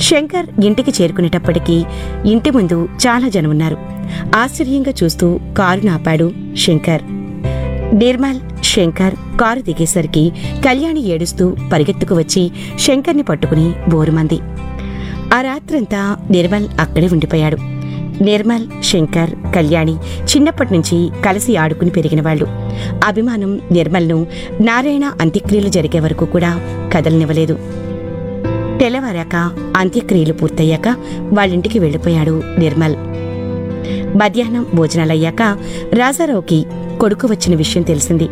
శంకర్ ఇంటికి చేరుకునేటప్పటికీ ఇంటి ముందు చాలా జనం ఉన్నారు ఆశ్చర్యంగా చూస్తూ కారు నాపాడు శంకర్ నిర్మల్ శంకర్ కారు దిగేసరికి కళ్యాణి ఏడుస్తూ పరిగెత్తుకు వచ్చి శంకర్ని పట్టుకుని బోరుమంది ఆ రాత్రంతా నిర్మల్ అక్కడే ఉండిపోయాడు నిర్మల్ శంకర్ కళ్యాణి చిన్నప్పటి నుంచి కలిసి ఆడుకుని పెరిగిన వాళ్ళు అభిమానం నిర్మల్ను నారాయణ అంత్యక్రియలు జరిగే వరకు కూడా కదలనివ్వలేదు తెల్లవారాక అంత్యక్రియలు పూర్తయ్యాక వాళ్ళింటికి వెళ్ళిపోయాడు నిర్మల్ మధ్యాహ్నం భోజనాలయ్యాక రాజారావుకి కొడుకు వచ్చిన విషయం తెలిసింది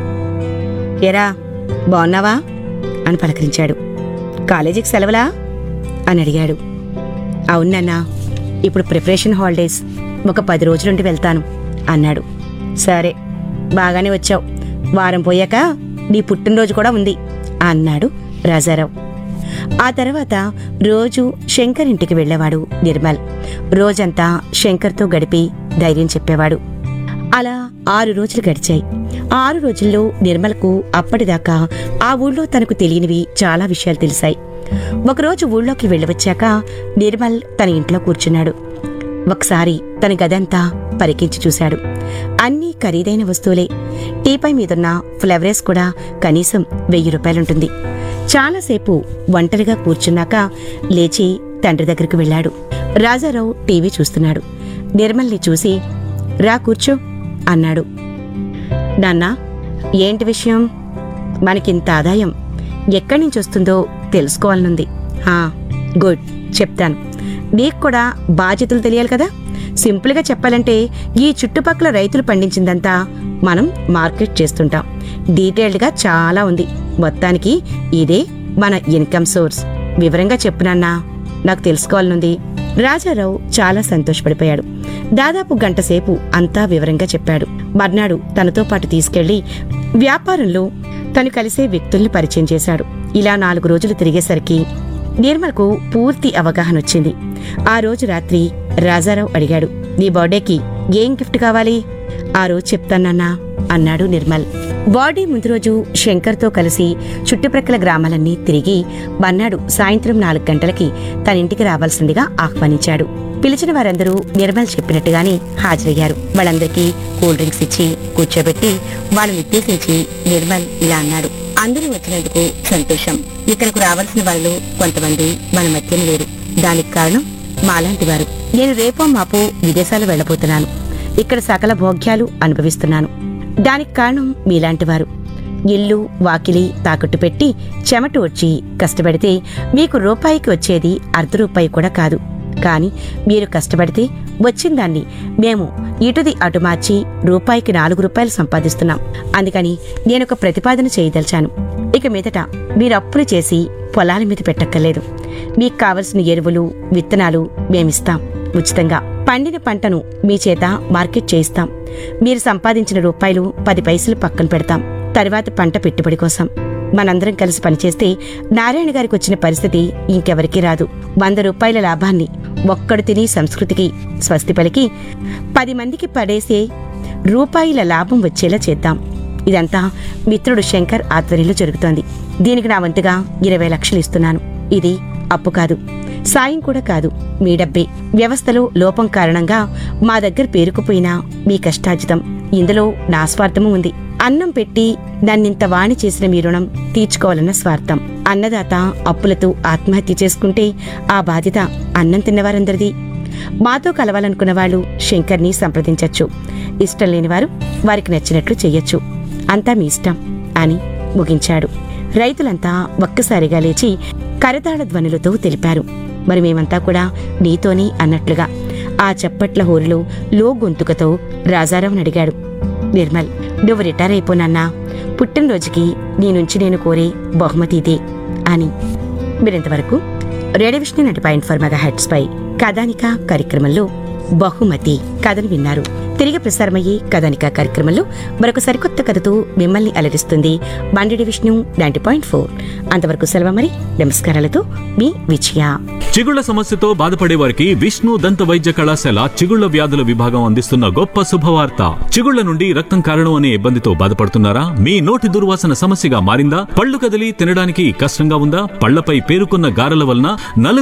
ఎరా బాగున్నావా అని పలకరించాడు కాలేజీకి సెలవులా అని అడిగాడు అవునన్నా ఇప్పుడు ప్రిపరేషన్ హాలిడేస్ ఒక పది రోజులుండి వెళ్తాను అన్నాడు సరే బాగానే వచ్చావు వారం పోయాక నీ పుట్టినరోజు కూడా ఉంది అన్నాడు రాజారావు ఆ తర్వాత రోజు శంకర్ ఇంటికి వెళ్ళేవాడు నిర్మల్ రోజంతా శంకర్తో గడిపి ధైర్యం చెప్పేవాడు అలా ఆరు రోజులు గడిచాయి ఆ ఆరు రోజుల్లో నిర్మల్కు అప్పటిదాకా ఆ ఊళ్ళో తనకు తెలియనివి చాలా విషయాలు తెలిసాయి ఒకరోజు ఊళ్ళోకి వెళ్ళవచ్చాక నిర్మల్ తన ఇంట్లో కూర్చున్నాడు ఒకసారి తన గదంతా పరికించి చూశాడు అన్నీ ఖరీదైన వస్తువులే టీపై మీదున్న ఫ్లవరేస్ కూడా కనీసం వెయ్యి రూపాయలుంటుంది చాలాసేపు ఒంటరిగా కూర్చున్నాక లేచి తండ్రి దగ్గరికి వెళ్ళాడు రాజారావు టీవీ చూస్తున్నాడు నిర్మల్ని చూసి రా కూర్చో అన్నాడు నాన్నా ఏంటి విషయం మనకింత ఆదాయం ఎక్కడి నుంచి వస్తుందో తెలుసుకోవాలనుంది హా గుడ్ చెప్తాను నీకు కూడా బాధ్యతలు తెలియాలి కదా సింపుల్గా చెప్పాలంటే ఈ చుట్టుపక్కల రైతులు పండించిందంతా మనం మార్కెట్ చేస్తుంటాం డీటెయిల్డ్గా చాలా ఉంది మొత్తానికి ఇదే మన ఇన్కమ్ సోర్స్ వివరంగా చెప్పునన్నా నాకు తెలుసుకోవాలనుంది రాజారావు చాలా సంతోషపడిపోయాడు దాదాపు గంట సేపు అంతా వివరంగా చెప్పాడు మర్నాడు తనతో పాటు తీసుకెళ్లి వ్యాపారంలో తను కలిసే వ్యక్తుల్ని పరిచయం చేశాడు ఇలా నాలుగు రోజులు తిరిగేసరికి నిర్మల్కు పూర్తి అవగాహన వచ్చింది ఆ రోజు రాత్రి రాజారావు అడిగాడు నీ బర్త్డేకి ఏం గిఫ్ట్ కావాలి ఆ రోజు చెప్తానన్నా అన్నాడు నిర్మల్ బాడీ ముందు రోజు శంకర్తో కలిసి చుట్టుప్రక్కల గ్రామాలన్నీ తిరిగి మన్నాడు సాయంత్రం నాలుగు గంటలకి తన ఇంటికి రావాల్సిందిగా ఆహ్వానించాడు పిలిచిన వారందరూ నిర్మల్ చెప్పినట్టుగానే హాజరయ్యారు వాళ్ళందరికీ కూల్ డ్రింక్స్ ఇచ్చి కూర్చోబెట్టి వాళ్ళని ఉద్దేశించి నిర్మల్ ఇలా అన్నాడు అందరూ వచ్చినందుకు సంతోషం ఇక్కడకు రావాల్సిన వాళ్ళు కొంతమంది మన మధ్యన లేరు దానికి కారణం మాలాంటి వారు నేను రేపో మాపో విదేశాలు వెళ్ళబోతున్నాను ఇక్కడ సకల భోగ్యాలు అనుభవిస్తున్నాను దానికి కారణం మీలాంటి వారు ఇల్లు వాకిలి తాకట్టు పెట్టి చెమట వచ్చి కష్టపడితే మీకు రూపాయికి వచ్చేది అర్ధ రూపాయి కూడా కాదు కాని మీరు కష్టపడితే వచ్చిన దాన్ని మేము ఇటుది అటు మార్చి రూపాయికి నాలుగు రూపాయలు సంపాదిస్తున్నాం అందుకని నేనొక ప్రతిపాదన చేయదలిచాను ఇక మీదట మీరు అప్పులు చేసి పొలాల మీద పెట్టక్కర్లేదు మీకు కావలసిన ఎరువులు విత్తనాలు మేమిస్తాం ఉచితంగా పండిన పంటను మీ చేత మార్కెట్ చేయిస్తాం మీరు సంపాదించిన రూపాయలు పది పైసలు పక్కన పెడతాం తర్వాత పంట పెట్టుబడి కోసం మనందరం కలిసి పనిచేస్తే నారాయణ గారికి వచ్చిన పరిస్థితి ఇంకెవరికీ రాదు వంద రూపాయల లాభాన్ని ఒక్కడు తిని సంస్కృతికి స్వస్తి పలికి పది మందికి పడేసే రూపాయిల లాభం వచ్చేలా చేద్దాం ఇదంతా మిత్రుడు శంకర్ ఆధ్వర్యంలో జరుగుతోంది దీనికి నా వంతుగా ఇరవై లక్షలు ఇస్తున్నాను ఇది అప్పు కాదు సాయం కూడా కాదు మీ డబ్బే వ్యవస్థలో లోపం కారణంగా మా దగ్గర పేరుకుపోయిన మీ కష్టార్జితం ఇందులో నా స్వార్థము ఉంది అన్నం పెట్టి నన్నింత వాణి చేసిన మీ రుణం తీర్చుకోవాలన్న స్వార్థం అన్నదాత అప్పులతో ఆత్మహత్య చేసుకుంటే ఆ బాధ్యత అన్నం తిన్నవారందరిది మాతో కలవాలనుకున్న వాళ్ళు శంకర్ని సంప్రదించొచ్చు ఇష్టం లేని వారు వారికి నచ్చినట్లు చెయ్యొచ్చు అంతా మీ ఇష్టం అని ముగించాడు రైతులంతా ఒక్కసారిగా లేచి కరతాళ ధ్వనులతో తెలిపారు మరి మేమంతా కూడా నీతోనే అన్నట్లుగా ఆ చప్పట్ల హోరులో లో గొంతుకతో రాజారావుని అడిగాడు నిర్మల్ నువ్వు రిటైర్ అయిపోనన్నా పుట్టినరోజుకి నీ నుంచి నేను కోరే బహుమతి ఇదే అని మీరింతవరకు రేడియో విష్ణు నటి పాయింట్ ఫర్ మెగా హెడ్స్ పై కథానిక కార్యక్రమంలో బహుమతి కథను విన్నారు తిరిగి ప్రసారమయ్యే కథానిక కార్యక్రమంలో మరొక సరికొత్త కథతో మిమ్మల్ని అలరిస్తుంది బండి విష్ణు నైంటీ పాయింట్ ఫోర్ అంతవరకు సెలవు మరి నమస్కారాలతో మీ విజయ చిగుళ్ల సమస్యతో బాధపడే వారికి విష్ణు దంత వైద్య కళాశాల చిగుళ్ల వ్యాధుల విభాగం అందిస్తున్న గొప్ప శుభవార్త చిగుళ్ల నుండి రక్తం కారణం అనే ఇబ్బందితో బాధపడుతున్నారా మీ నోటి దుర్వాసన సమస్యగా మారిందా పళ్ళు కదిలి తినడానికి కష్టంగా ఉందా పళ్లపై పేరుకున్న గారెల వలన నలు